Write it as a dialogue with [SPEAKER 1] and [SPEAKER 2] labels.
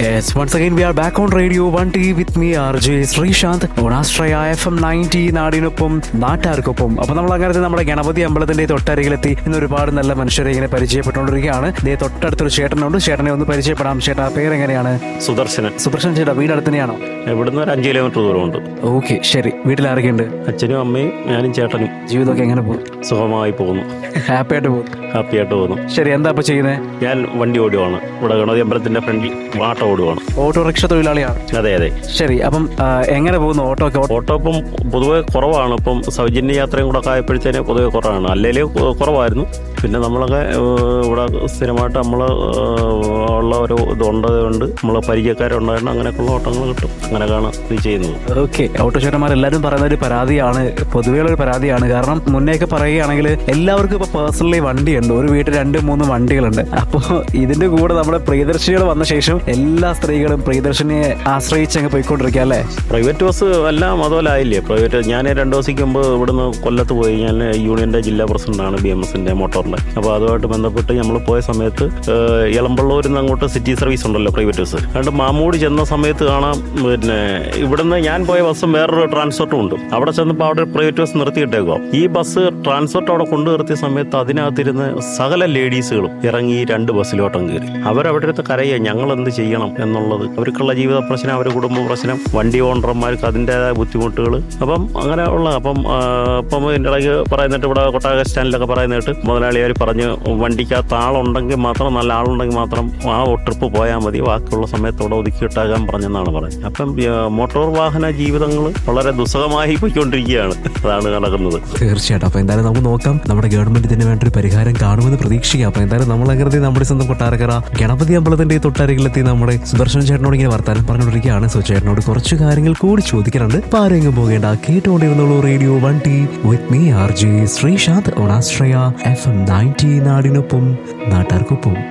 [SPEAKER 1] Yes, once again we are back on Radio 1T with me RJ Sreesanth ഓണാശ്രയ F M ninety നാടിനൊപ്പം നാട്ടാർക്കൊപ്പം അപ്പൊ നമ്മൾ അങ്ങനത്തെ നമ്മുടെ ഗണപതി അമ്പലത്തിന്റെ തൊട്ടരികിലെത്തി ഇന്ന് ഒരുപാട് നല്ല മനുഷ്യരെ ഇങ്ങനെ പരിചയപ്പെട്ടുകൊണ്ടിരിക്കുകയാണ് ഇതേ തൊട്ടടുത്തൊരു ചേട്ടനുണ്ട് ചേട്ടനെ ഒന്ന് പരിചയപ്പെടാം ചേട്ടാ പേരെങ്ങനെയാണ്
[SPEAKER 2] സുദർശനൻ
[SPEAKER 1] സുപ്രഷൻ ചേട്ടാ വീട് അടുത്ത് തന്നെയാണോ
[SPEAKER 2] ഇവിടുന്ന് ഒരു അഞ്ച് കിലോമീറ്റർ ദൂരമുണ്ട്
[SPEAKER 1] ഓക്കെ ശരി വീട്ടിൽ ആരൊക്കെയുണ്ട്
[SPEAKER 2] അച്ഛനും അമ്മയും ഞാനും ചേട്ടനും
[SPEAKER 1] ജീവിതമൊക്കെ എങ്ങനെ പോകും
[SPEAKER 2] സുഖമായി പോകുന്നു
[SPEAKER 1] ഹാപ്പി ആയിട്ട് പോകും
[SPEAKER 2] ഹാപ്പി ആയിട്ട് പോകുന്നു
[SPEAKER 1] ശരി എന്താ ഇപ്പൊ ചെയ്യുന്നത്
[SPEAKER 2] ഞാൻ വണ്ടി ഓടുവാണ് ഇവിടെ ഗണപതി അമ്പലത്തിന്റെ ഫ്രണ്ടിൽ വാട്ടം ഓടുവാണ്
[SPEAKER 1] ഓട്ടോറിക്ഷ തൊഴിലാളിയാണ്
[SPEAKER 2] അതെ അതെ
[SPEAKER 1] ശരി അപ്പം ആ, എങ്ങനെ പോകുന്നു ഓട്ടോ ഒക്കെ
[SPEAKER 2] ഓട്ടോ ഇപ്പം പൊതുവെ കുറവാണ് ഇപ്പം സൗജന്യ യാത്രയും കൂടെ ഒക്കെ ആയപ്പോഴത്തേന് പൊതുവെ കുറവാണ് അല്ലെങ്കിൽ കുറവായിരുന്നു പിന്നെ നമ്മളൊക്കെ ഏഹ്, ഇവിടെ സ്ഥിരമായിട്ട് നമ്മൾ ഉള്ള ഒരു ഇതുള്ളത് കൊണ്ട് നമ്മൾ പരിചയക്കാരുണ്ടായിരുന്നു അങ്ങനെയൊക്കെയുള്ള ഓട്ടങ്ങൾ കിട്ടും അങ്ങനെയൊക്കെയാണ് ഇത് ചെയ്യുന്നത്
[SPEAKER 1] ഓക്കെ ഓട്ടോചേട്ടന്മാർ എല്ലാവരും പറയുന്ന ഒരു പരാതിയാണ് പൊതുവെയുള്ള ഒരു പരാതിയാണ് കാരണം മുന്നേയൊക്കെ പറയുകയാണെങ്കിൽ എല്ലാവർക്കും ഇപ്പൊ പേഴ്സണലി വണ്ടിയുണ്ട് ഒരു വീട്ടിൽ രണ്ട് മൂന്ന് വണ്ടികളുണ്ട് അപ്പോൾ ഇതിന്റെ കൂടെ നമ്മുടെ പ്രിയദർശികൾ വന്ന ശേഷം എല്ലാ സ്ത്രീകളും പ്രിയദർശിനിയെ ആശ്രയിച്ച് അങ്ങ് പോയിക്കൊണ്ടിരിക്കുക അല്ലേ
[SPEAKER 2] പ്രൈവറ്റ് ബസ് എല്ലാം അതുപോലെ ആയില്ലേ പ്രൈവറ്റ് ഞാൻ രണ്ട് ദിവസത്തേക്ക് മുമ്പ് ഇവിടുന്ന് കൊല്ലത്ത് പോയി ഞാൻ യൂണിയന്റെ ജില്ലാ പ്രസിഡന്റാണ് ബി എം എസിന്റെ മോട്ടോറിന്റെ അപ്പോൾ അതുമായിട്ട് ബന്ധപ്പെട്ട് നമ്മൾ പോയ സമയത്ത് ഏഹ്, ഇളമ്പള്ളൂരിൽ നിന്ന് അങ്ങോട്ട് സിറ്റി സർവീസ് ഉണ്ടല്ലോ പ്രൈവറ്റ് ബസ് അതുകൊണ്ട് മാമൂടി ചെന്ന സമയത്ത് കാണാം പിന്നെ ഇവിടുന്ന് ഞാൻ പോയ ബസ്സും വേറൊരു ട്രാൻസ്പോർട്ടും ഉണ്ട് അവിടെ ചെന്നപ്പോൾ അവിടെ പ്രൈവറ്റ് ബസ് നിർത്തിയിട്ടേക്കോ ഈ ബസ് ട്രാൻസ്പോർട്ട് അവിടെ കൊണ്ടു നിർത്തിയ സമയത്ത് അതിനകത്തിരുന്ന് സകല ലേഡീസുകളും ഇറങ്ങി ഈ രണ്ട് ബസ്സിലോട്ടം കയറി അവരവിടെ അടുത്ത് കരയുക ഞങ്ങൾ എന്ത് ചെയ്യണം എന്നുള്ളത് അവർക്കുള്ള ജീവിത പ്രശ്നം അവരുടെ കുടുംബ പ്രശ്നം വണ്ടി ഓണർമാർക്ക് അതിൻ്റെതായ ബുദ്ധിമുട്ടുകൾ അപ്പം അങ്ങനെ ഉള്ള അപ്പം ആ, അപ്പം ഇതിൻ്റെ ഇടയ്ക്ക് പറയുന്നിട്ട് ഇവിടെ കൊട്ടാക സ്റ്റാൻഡിലൊക്കെ പറയുന്നിട്ട് മുതലാളിയാർ പറഞ്ഞ് വണ്ടിക്കകത്ത് ആളുണ്ടെങ്കിൽ മാത്രം നല്ല ആളുണ്ടെങ്കിൽ മാത്രം ആ ട്രിപ്പ് പോയാൽ മതി ബാക്കിയുള്ള സമയത്ത് അവിടെ ഒതുക്കിയിട്ടാകാൻ പറഞ്ഞെന്നാണ് പറയുന്നത് അപ്പം ആ, മോട്ടോർ വാഹന ജീവിതങ്ങൾ വളരെ ദുസ്സഹമായി പോയിക്കൊണ്ടിരിക്കുകയാണ് അതാണ് നടക്കുന്നത്
[SPEAKER 1] തീർച്ചയായിട്ടും അപ്പൊ എന്തായാലും നമുക്ക് നോക്കാം നമ്മുടെ ഗവൺമെന്റ് ഇതിന് വേണ്ട ഒരു പരിഹാരം കാണുമെന്ന് പ്രതീക്ഷിക്കാം അപ്പൊ എന്തായാലും നമ്മൾ അങ്ങനെ നമ്മുടെ സ്വന്തം കൊട്ടാരക്കര ഗണപതി അമ്പലത്തിന്റെ തൊട്ടരികിലെത്തി നമ്മുടെ സുദർശൻ ചേട്ടനോട് ഇങ്ങനെ വർത്താനം പറഞ്ഞുകൊണ്ടിരിക്കുകയാണ് സോ ചേട്ടനോട് കുറച്ച് കാര്യങ്ങൾ കൂടി ചോദിക്കാനുണ്ട് അപ്പൊ ആരെങ്കിലും പോകേണ്ട കേട്ടോണ്ടിരുന്നുള്ളൂ radio one T with me R J Sreesanth ഓണാശ്രയ എഫ് എം നയൻറ്റി നാടിനൊപ്പം നാട്ടാർക്കൊപ്പം